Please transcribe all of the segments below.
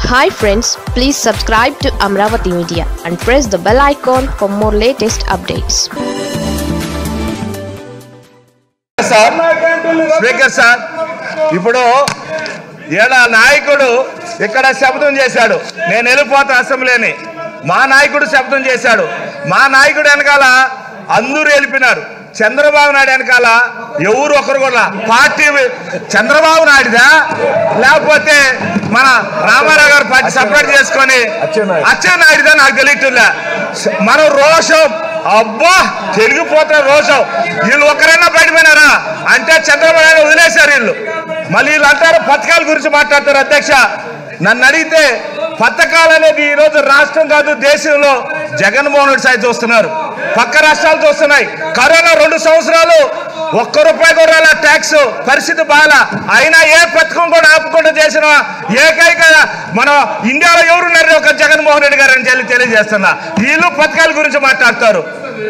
Hi friends please subscribe to Amaravati media and press the bell icon for more latest updates sir speaker sir ఇప్పుడు ఈడ నాయకుడు ఇక్కడ శబ్దం చేశాడు నేను వెళ్ళిపోతా అసెంబ్లీని మా నాయకుడు శబ్దం చేశాడు మా నాయకుడు వెనకాల అందరూ వెళ్ళిపోయినారు చంద్రబాబు నాయుడు వెనకాల ఎవరు ఒకరు కూడా పార్టీ చంద్రబాబు నాయుడుదా లేకపోతే మన రామారావు గారు పార్టీ సపరేట్ చేసుకొని అచ్చెన్నాయుడుదా నాకు తెలియట్లే మనం రోషం అబ్బా తెలిగిపోతే రోషం వీళ్ళు ఒక్కరైనా బయటపోయినారా అంటే చంద్రబాబు నాయుడు వదిలేశారు వీళ్ళు మళ్ళీ వీళ్ళు అంటారు పథకాల గురించి మాట్లాడతారు అధ్యక్ష నన్ను అడిగితే పథకాలు అనేది ఈ రోజు రాష్ట్రం కాదు దేశంలో జగన్మోహన్ రెడ్డి సాయి చూస్తున్నారు పక్క రాష్ట్రాలు చూస్తున్నాయి కరోనా రెండు సంవత్సరాలు ఒక్క రూపాయి కూడా రాలే ట్యాక్స్ పరిస్థితి బాగా అయినా ఏ పథకం కూడా ఆపకుండా చేసిన ఏకైక మన ఇండియాలో ఎవరున్నారు ఒక జగన్మోహన్ రెడ్డి గారు అని చెప్పి తెలియజేస్తున్నా వీళ్ళు పథకాల గురించి మాట్లాడతారు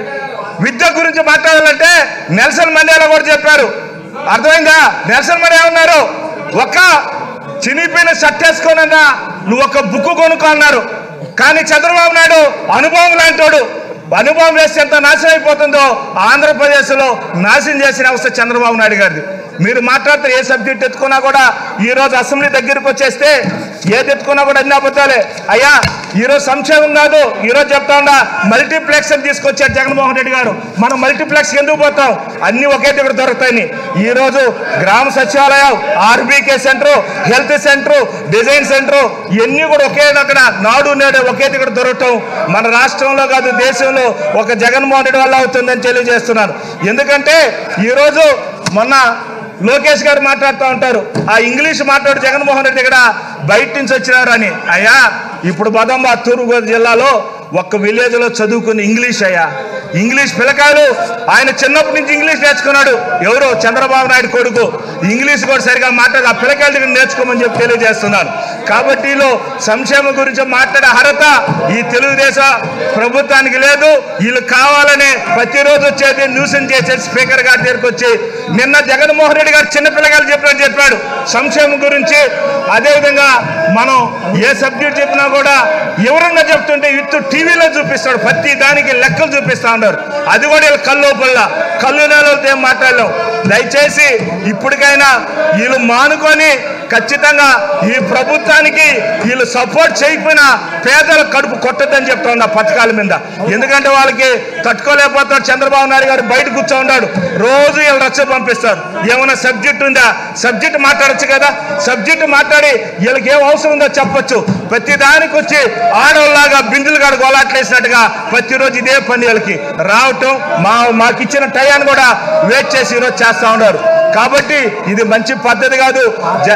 విద్య గురించి మాట్లాడాలంటే నెల్సన్ మండేలా కూడా చెప్పారు అర్థమైందా నెల్సన్ మండే ఉన్నారు ఒక చినిపోయిన షర్ట్ వేసుకోనన్నా నువ్వు ఒక బుక్ కొనుక్కో అన్నారు కానీ చంద్రబాబు నాయుడు అనుభవం లాంటోడు అనుభవం వేస్తే ఎంత నాశనం అయిపోతుందో ఆంధ్రప్రదేశ్లో నాశనం చేసిన అవస్థ చంద్రబాబు నాయుడు గారిది మీరు మాట్లాడితే ఏ సబ్జెక్ట్ ఎత్తుకున్నా కూడా ఈ రోజు అసెంబ్లీ దగ్గరికి వచ్చేస్తే ఏది ఎత్తుకున్నా కూడా అన్ని అబద్ధాలే అయ్యా ఈరోజు సంక్షేమం కాదు ఈరోజు చెప్తా ఉన్నా మల్టీప్లెక్స్ అని తీసుకొచ్చారు జగన్మోహన్ రెడ్డి గారు మనం మల్టీప్లెక్స్ ఎందుకు పోతాం అన్ని ఒకే దగ్గర దొరుకుతాయని ఈ రోజు గ్రామ సచివాలయం RBK centre health centre design centre ఇవన్నీ కూడా ఒకే అక్కడ నాడు నేడు ఒకే దగ్గర దొరకటం మన రాష్ట్రంలో కాదు దేశంలో ఒక జగన్మోహన్ రెడ్డి వల్ల అవుతుందని తెలియజేస్తున్నాను ఎందుకంటే ఈరోజు మొన్న లోకేష్ గారు మాట్లాడుతూ ఉంటారు ఆ ఇంగ్లీష్ మాట్లాడు జగన్మోహన్ రెడ్డి దగ్గర బయట నుంచి వచ్చినారు అని అయ్యా ఇప్పుడు బదంబా తూర్పుగోదావరి జిల్లాలో ఒక్క విలేజ్లో చదువుకుని ఇంగ్లీష్ అయ్యా ఇంగ్లీష్ పిల్లకాయలు ఆయన చిన్నప్పటి నుంచి ఇంగ్లీష్ నేర్చుకున్నాడు ఎవరు చంద్రబాబు నాయుడు కొడుకు ఇంగ్లీష్ కూడా సరిగా మాట్లాడి ఆ పిల్లకాయల దగ్గర నేర్చుకోమని చెప్పి తెలియజేస్తున్నాను కాబట్టి వీళ్ళు సంక్షేమం గురించి మాట్లాడే అర్హత ఈ తెలుగుదేశం ప్రభుత్వానికి లేదు వీళ్ళు కావాలని ప్రతిరోజు వచ్చేది న్యూసెన్స్ చేసేది స్పీకర్ గారి దగ్గరికి వచ్చి నిన్న జగన్మోహన్ రెడ్డి గారు చిన్న పిల్లగాలు చెప్పినట్టు చెప్పాడు సంక్షేమం గురించి అదేవిధంగా మనం ఏ సబ్జెక్ట్ చెప్పినా కూడా వివరంగా చెప్తుంటే విత్ టీవీలో చూపిస్తాడు ప్రతి దానికి లెక్కలు చూపిస్తా ఉన్నారు అది కూడా వీళ్ళు కళ్ళు పల్ల కళ్ళు నేలతో ఏం మాట్లాడలేం దయచేసి ఇప్పటికైనా వీళ్ళు మానుకొని ఖచ్చితంగా ఈ ప్రభుత్వానికి వీళ్ళు సపోర్ట్ చేయకపోయినా పేదల కడుపు కొట్టద్దని చెప్తా ఉన్నా పథకాల మీద ఎందుకంటే వాళ్ళకి తట్టుకోలేకపోతాడు చంద్రబాబు నాయుడు గారు బయట కూర్చో ఉన్నాడు రోజు వీళ్ళు రచ్చ పంపిస్తారు ఏమైనా సబ్జెక్ట్ ఉందా సబ్జెక్ట్ మాట్లాడచ్చు కదా సబ్జెక్ట్ మాట్లాడి వీళ్ళకి ఏం అవసరం ఉందో చెప్పొచ్చు ప్రతి దానికి వచ్చి ఆడవాళ్ళలాగా బిందులు కాడ గోలాట్లేసినట్టుగా ప్రతిరోజు ఇదే పని వీళ్ళకి రావటం మా మాకు ఇచ్చిన టయాన్ని కూడా వెయిట్ చేసి ఈరోజు చేస్తా ఉన్నారు కాబట్టి ఇది మంచి పద్ధతి కాదు జ-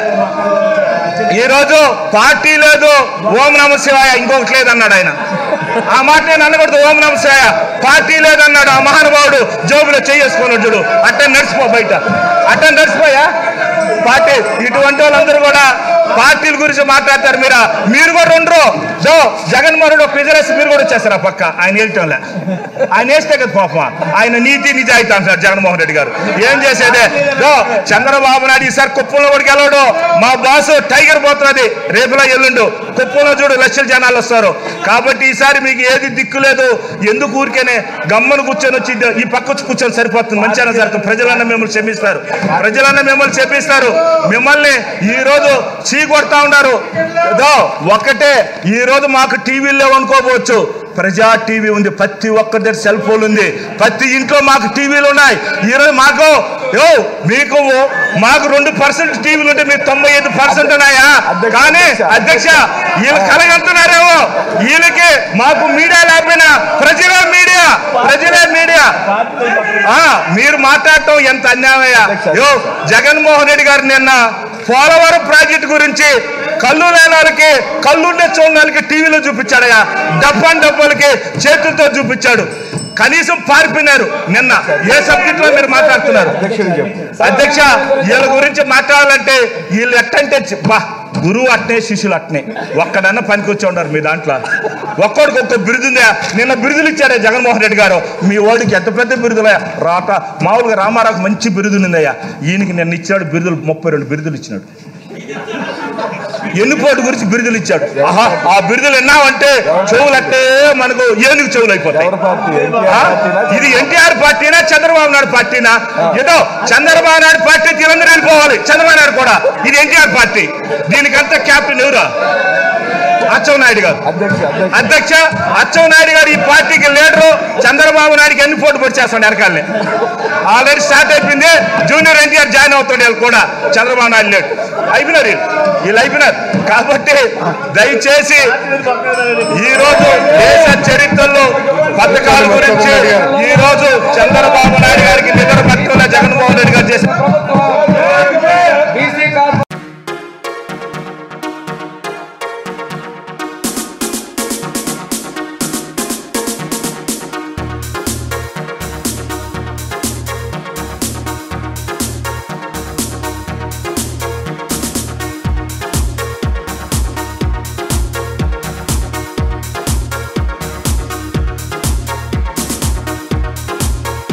ఈరోజు పార్టీ లేదు ఓం నమ శివాయ ఇంకొకటి లేదన్నాడు ఆయన ఆ మాట నేను అనకూడదు ఓం నమ శివాయ పార్టీ లేదన్నాడు ఆ మహానుభావుడు జోబులో చేసుకున్నాడు చూడు అట్టే నడిచిపో బయట అట్టే నడిచిపోయా పార్టీ ఇటువంటి వాళ్ళందరూ కూడా పార్టీల గురించి మాట్లాడతారు మీరా మీరు కూడా రెండు జో జగన్మోహన్ రెడ్డి ఒక రిజర్వేస్ మీరు కూడా వచ్చేస్తారు ఆ పక్క ఆయన వెళ్ళటంలే ఆయన వేస్తే కదా పాపం ఆయన నీతి నిజాయితీ అంటారు జగన్మోహన్ రెడ్డి గారు ఏం చేసేదే జో చంద్రబాబు నాయుడు ఈసారి కుప్పంలో కూడా గెలవడు మా బాసు టైగర్ పోతున్నది రేపులో ఎల్లుండు కుప్పంలో చూడు లక్షల జనాలు వస్తారు కాబట్టి ఈసారి మీకు ఏది దిక్కు లేదు ఎందుకు ఊరికేనే గమ్మను కూర్చొని వచ్చి ఈ పక్క వచ్చి కూర్చొని సరిపోతుంది మంచిగా జరుగుతుంది ప్రజలన్న మిమ్మల్ని క్షమిస్తారు ప్రజలన్న మిమ్మల్ని చెప్పిస్తారు మిమ్మల్ని ఈ రోజు చీ కొడతా ఉన్నారు ఏదో ఒకటే ఈ రోజు మాకు టీవీలు లేవు అనుకోవచ్చు ప్రజా టీవీ ఉంది ప్రతి ఒక్కరి దగ్గర సెల్ ఫోన్ ఉంది ప్రతి ఇంట్లో మాకు టీవీలు ఉన్నాయి ఈరోజు మాకు యో మీకు మాకు రెండు పర్సెంట్ టీవీలు ఉంటే మీకు తొంభై ఐదు పర్సెంట్ ఉన్నాయా కానీ అధ్యక్ష వీళ్ళు కలగంటున్నారేమో వీళ్ళకి మాకు మీడియా లేకపోయినా ప్రజలే మీడియా ప్రజలే మీడియా ఆ, మీరు మాట్లాడటం ఎంత అన్యాయమయ్యా యో జగన్మోహన్ రెడ్డి గారు నిన్న పోలవరం ప్రాజెక్టు గురించి కళ్ళు లేని వాళ్ళకి కళ్ళుండే చూడడానికి టీవీలో చూపించాడయ్యా డబ్బాన్ డబ్బాలకి చేతులతో చూపించాడు కనీసం పారిపోయినారు నిన్న ఏ సబ్జెక్ట్ లో మీరు మాట్లాడుతున్నారు అధ్యక్ష వీళ్ళ గురించి మాట్లాడాలంటే వీళ్ళు ఎట్టంటే చి- బా గురువు అట్నే శిష్యులు అట్నే ఒక్కడన్నా పనికి ఉన్నారు మీ దాంట్లో ఒక్కడికి ఒక్క బిరుదుందా నిన్న బిరుదులు ఇచ్చాడే జగన్మోహన్ రెడ్డి గారు మీ ఓడికి ఎంత పెద్ద బిరుదులయ్యా రాట మామూలుగా రామారావుకి మంచి బిరుదు ఉందయ్యా ఈయనకి నిన్న ఇచ్చాడు బిరుదులు ముప్పై రెండు బిరుదులు ఇచ్చినాడు ఎన్నిపోటు గురించి బిరుదులు ఇచ్చాడు ఆహా ఆ బిరుదులు విన్నామంటే చెవులట్టే మనకు ఏనుగు చెవులు అయిపోతాయి ఎవరి పార్టీ ఆ? ఎన్టీఆర్ పార్టీనా ఇది ఎన్టీఆర్ పార్టీనా చంద్రబాబు నాయుడు పార్టీనా ఏదో చంద్రబాబు నాయుడు పార్టీ తిరందరూ వెళ్ళిపోవాలి చంద్రబాబు నాయుడు కూడా ఇది ఎన్టీఆర్ పార్టీ దీనికంతా క్యాప్టెన్ ఎవరా అచ్చెన్నాయుడు గారు అధ్యక్ష అధ్యక్ష అధ్యక్ష అచ్చెన్నాయుడు గారు ఈ పార్టీకి లీడరు చంద్రబాబు నాయుడుకి ఎన్ని పోటీ పొడి చేస్తాడు వెనకాలనే ఆల్రెడీ స్టార్ట్ అయిపోయింది జూనియర్ ఎన్టీఆర్ జాయిన్ అవుతాడు వీళ్ళు కూడా చంద్రబాబు నాయుడు లేడు అయిపోయినారు వీళ్ళు వీళ్ళు అయిపోయినారు కాబట్టి దయచేసి ఈ రోజు దేశ చరిత్రలో పథకాల గురించి ఈ రోజు చంద్రబాబు నాయుడు గారికి నిద్ర పట్టుకున్న జగన్మోహన్ రెడ్డి గారు చేసిన